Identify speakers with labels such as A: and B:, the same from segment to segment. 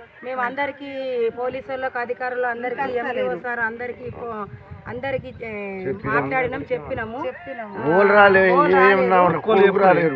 A: మేము అందరికీ పోలీసు వాళ్ళకి అధికారులు అందరికీ ఎంఈఓ సార్ అందరికీ ఫో- అందరికీ ఏ, మాట్లాడినాం చెప్పినాము
B: ఓళ్ళు రాలేదు ఏం రాలేదు రాలేరు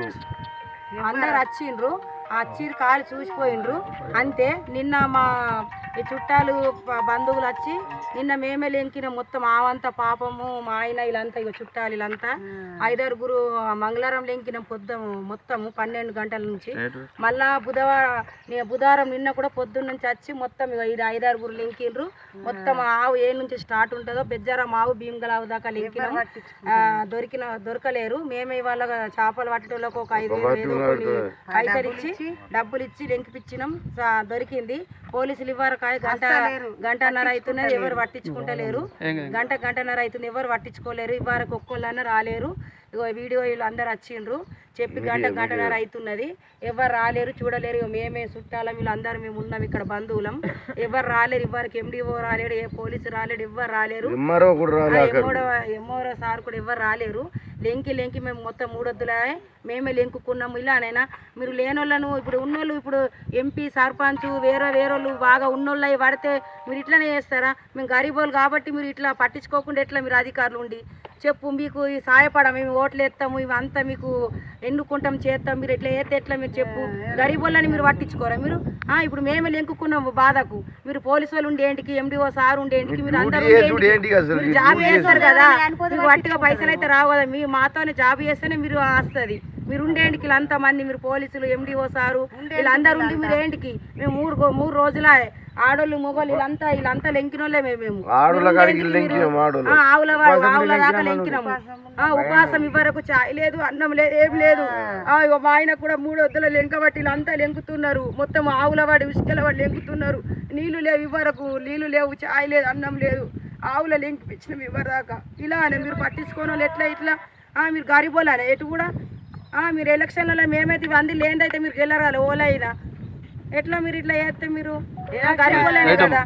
A: అందరు వచ్చిండ్రు ఆ వచ్చిర్రు కాలు చూసిపోయిండ్రు అంతే నిన్న మా ఈ చుట్టాలు ప- బంధువులు వచ్చి నిన్న మేమే లెంకిన మొత్తం ఆవంతా పాపము మా ఆయన వీళ్ళంతా ఇక చుట్టాలు వీళ్ళంతా ఐదారుగురు మంగళవారం లెంకిన పొద్దు మొత్తము పన్నెండు గంటల నుంచి మళ్ళా బుధవారం ని- బుధవారం నిన్న కూడా పొద్దున్న నుంచి వచ్చి మొత్తం ఇక ఇది ఐదారుగురు లెంకిండ్రు మొత్తం ఆవు ఏ నుంచి స్టార్ట్ ఉంటుందో బెజ్జారం ఆవు భీమగలావు దాకా లెంకినాం ఆ, దొరికిన దొరకలేరు మేమే ఇవాళ చేపలు పట్టేటోళ్ళకి ఒక ఐదు వేలు ఏదో కొన్ని పైసలు ఇచ్చి డబ్బులు ఇచ్చి లెంకిపిచ్చినాం సా- దొరికింది పోలీసులు ఇవ్వరు కాయ గంట గంటన్నర అవుతున్నది ఎవరు పట్టించుకుంటలేరు గంట గంటన్నర అవుతుంది ఎవరు పట్టించుకోలేరు ఇవ్వరకు ఒక్కోళ్ళన్న రాలేరు ఇగో వీడియో వీళ్ళు అందరు వచ్చిండ్రు చెప్పి గంట గంటన్నర అవుతున్నది ఎవరు రాలేరు చూడలేరు ఇగో మేమే చుట్టాలం వీళ్ళందరూ మేము ఉన్నాం ఇక్కడ బంధువులం ఎవరు రాలేరు ఇవ్వరికి ఎండిఓ రాలేడు ఏ పోలీసు రాలేడు ఎవరు రాలేరు
B: ఎమ్మరో కూడా రాలే
A: ఎమ్మోడో ఎమ్మోరో సార్ కూడా ఎవరు రాలేరు లెంకి లెంకి మేము మొత్తం మూడొద్దులే మేమే లెంకుకున్నాము ఇలానైనా మీరు లేనోళ్ళను ఇప్పుడు ఉన్నోళ్ళు ఇప్పుడు ఎంపీ సర్పంచ్ వేరే వేరేళ్ళు బాగా ఉన్నోళ్ళు అవి పడితే మీరు ఇట్లనే చేస్తారా మేము గరీబోళ్ళు కాబట్టి మీరు ఇట్లా పట్టించుకోకుండా ఎట్లా మీరు అధికారులు ఉండి చెప్పు మీకు ఈ సాయపడ మేము ఓట్లు వేస్తాము ఇవంతా మీకు ఎన్నుకుంటాం చేస్తాం మీరు ఎట్లా వేస్తే ఎట్లా మీరు చెప్పు గరీబోళ్ళని మీరు పట్టించుకోరా మీరు ఆ, ఇప్పుడు మేమే లెంకుకున్నాము బాధకు మీరు పోలీసు వాళ్ళు ఉండేంటికి ఎండిఓ సార్ ఉండేంటికి మీరు అందరూ
B: చేసుడు
A: ఉండేంటికి
B: ఏంటి అసలు
A: మీరు జాబ్ చేస్తారు కదా మీకు వట్టిగా పైసలు అయితే రావు కదా మీ మాతోనే జాబ్ చేస్తేనే మీరు వస్తుంది మీరు ఉండేంటికి వీళ్ళంతా మంది మీరు పోలీసులు ఎండిఓ సారు వీళ్ళందరూ ఉండి మీరు ఏంటికి మేము మూడు గో- మూడు రోజుల ఆడోళ్ళు మొగోళ్ళు వీళ్ళంతా వీళ్ళంతా లెంకినోళ్ళే మేము మేము
B: ఆడుల
A: మీరు
B: కాడికి
A: ఉండేంటికి
B: లెంకినాం
A: మీరు-
B: ఆడుల.
A: ఆ, ఆవుల వా- ఆవుల దాకా లెంకినాము ఆ, ఉపవాసం ఇవ్వరకు చాయ్ లేదు అన్నం లేదు ఏం లేదు ఆ, ఇగో మా ఆయన కూడా మూడు వద్దుల లెంకబట్టి వీళ్ళంతా లెంకుతున్నారు మొత్తం ఆవుల వాడి ఉసుకల వాడు లెంకుతున్నారు నీళ్లు లేవు ఇవ్వరకు నీళ్లు లేవు చాయ్ లేదు అన్నం లేదు ఆవుల లెంకిపించినాం ఇవ్వదాకా ఇలా అని మీరు పట్టించుకోని వాళ్ళు ఎట్లా ఇట్లా ఆ, మీరు గరిబోలానే ఎటు కూడా ఆ, మీరు ఎలక్షన్లలో మేమైతే ఇవి అంది లేదైతే మీరు గెలరాలి ఓలైనా ఎట్లా మీరు ఇట్లా చేస్తే మీరు గరిబోలేనే కదా